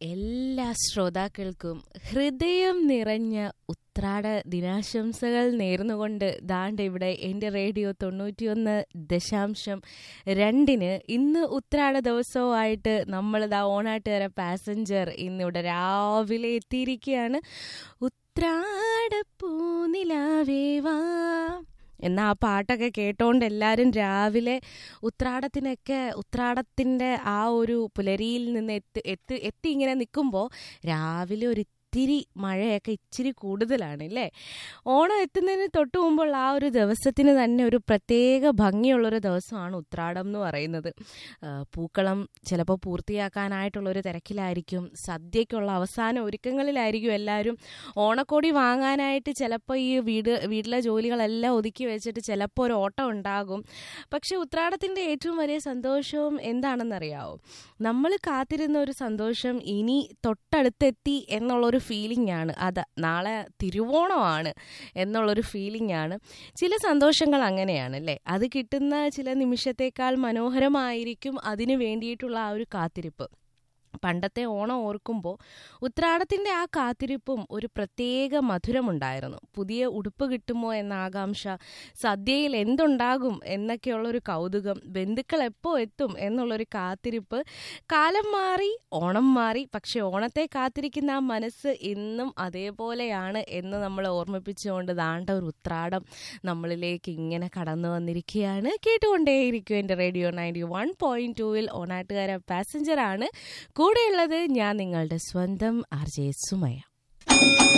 എല്ലാ ശ്രോതാക്കൾക്കും ഹൃദയം നിറഞ്ഞ ഉത്രാട ദിനാശംസകൾ നേർന്നുകൊണ്ട് ദാണ്ട് ഇവിടെ എൻ്റെ റേഡിയോ തൊണ്ണൂറ്റിയൊന്ന് ദശാംശം രണ്ടിന് ഇന്ന് ഉത്രാട ദിവസവുമായിട്ട് നമ്മളിതാ ഓണാട്ടുകര പാസഞ്ചർ ഇന്നിവിടെ രാവിലെ എത്തിയിരിക്കുകയാണ് ഉത്രാട പൂനിലാവേവാ എന്നാൽ ആ പാട്ടൊക്കെ കേട്ടോണ്ട് എല്ലാവരും രാവിലെ ഉത്രാടത്തിനൊക്കെ ഉത്രാടത്തിൻ്റെ ആ ഒരു പുലരിയിൽ നിന്ന് എത്തി എത്തി എത്തി ഇങ്ങനെ നിൽക്കുമ്പോൾ രാവിലെ ഒരു ഇത്തിരി മഴയൊക്കെ ഇച്ചിരി കൂടുതലാണ് അല്ലേ ഓണം എത്തുന്നതിന് തൊട്ട് മുമ്പുള്ള ആ ഒരു ദിവസത്തിന് തന്നെ ഒരു പ്രത്യേക ഭംഗിയുള്ളൊരു ദിവസമാണ് ഉത്രാടം എന്ന് പറയുന്നത് പൂക്കളം ചിലപ്പോൾ പൂർത്തിയാക്കാനായിട്ടുള്ളൊരു തിരക്കിലായിരിക്കും സദ്യയ്ക്കുള്ള അവസാന ഒരുക്കങ്ങളിലായിരിക്കും എല്ലാവരും ഓണക്കോടി വാങ്ങാനായിട്ട് ചിലപ്പോൾ ഈ വീട് വീട്ടിലെ ജോലികളെല്ലാം ഒതുക്കി വെച്ചിട്ട് ചിലപ്പോൾ ഒരു ഓട്ടം ഉണ്ടാകും പക്ഷെ ഉത്രാടത്തിൻ്റെ ഏറ്റവും വലിയ സന്തോഷവും എന്താണെന്നറിയാവോ നമ്മൾ കാത്തിരുന്ന ഒരു സന്തോഷം ഇനി തൊട്ടടുത്തെത്തി എന്നുള്ളൊരു ഫീലിംഗ് ആണ് അത് നാളെ തിരുവോണമാണ് എന്നുള്ളൊരു ഫീലിംഗ് ആണ് ചില സന്തോഷങ്ങൾ അങ്ങനെയാണ് അല്ലേ അത് കിട്ടുന്ന ചില നിമിഷത്തേക്കാൾ മനോഹരമായിരിക്കും അതിനു വേണ്ടിയിട്ടുള്ള ആ ഒരു കാത്തിരിപ്പ് പണ്ടത്തെ ഓണം ഓർക്കുമ്പോൾ ഉത്രാടത്തിൻ്റെ ആ കാത്തിരിപ്പും ഒരു പ്രത്യേക മധുരമുണ്ടായിരുന്നു പുതിയ ഉടുപ്പ് കിട്ടുമോ എന്ന ആകാംക്ഷ സദ്യയിൽ എന്തുണ്ടാകും എന്നൊക്കെയുള്ളൊരു കൗതുകം ബന്ധുക്കൾ എപ്പോൾ എത്തും എന്നുള്ളൊരു കാത്തിരിപ്പ് കാലം മാറി ഓണം മാറി പക്ഷെ ഓണത്തെ കാത്തിരിക്കുന്ന ആ മനസ്സ് ഇന്നും അതേപോലെയാണ് എന്ന് നമ്മൾ ഓർമ്മിപ്പിച്ചുകൊണ്ട് ദാണ്ട ഒരു ഉത്രാടം നമ്മളിലേക്ക് ഇങ്ങനെ കടന്നു വന്നിരിക്കുകയാണ് കേട്ടുകൊണ്ടേയിരിക്കും എൻ്റെ റേഡിയോ നയൻറ്റി വൺ പോയിൻറ്റ് ടൂവിൽ ഓണാട്ടുകാര പാസഞ്ചറാണ് കൂടെയുള്ളത് ഞാൻ നിങ്ങളുടെ സ്വന്തം ആർ ജെ സുമയ